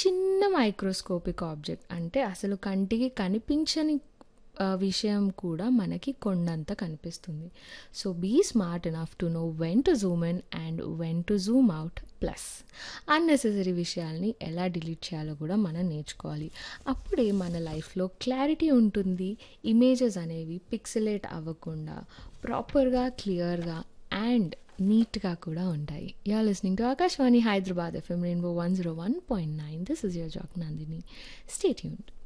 చిన్న microscopic object అంటే అసలు కంటికి కనిపించని ఆ, విషయం కూడా మనకి కొండంత కనిపిస్తుంది so be smart enough to know when to zoom in and when to zoom out plus unnecessary విషయాల్ని ఎలా డిలీట్ చేయాలో కూడా మనం నేర్చుకోవాలి అప్పుడే మన లైఫ్లో క్లారిటీ ఉంటుంది ఇమేజెస్ అనేవి పిక్సలేట్ అవ్వకుండా ప్రాపర్గా క్లియర్గా అండ్ నీట్గా కూడా ఉంటాయి yeah listening to Akashvani Hyderabad FM Rainbow one zero one point nine this is your జాక్ నందిని స్టే ట్యూన్డ్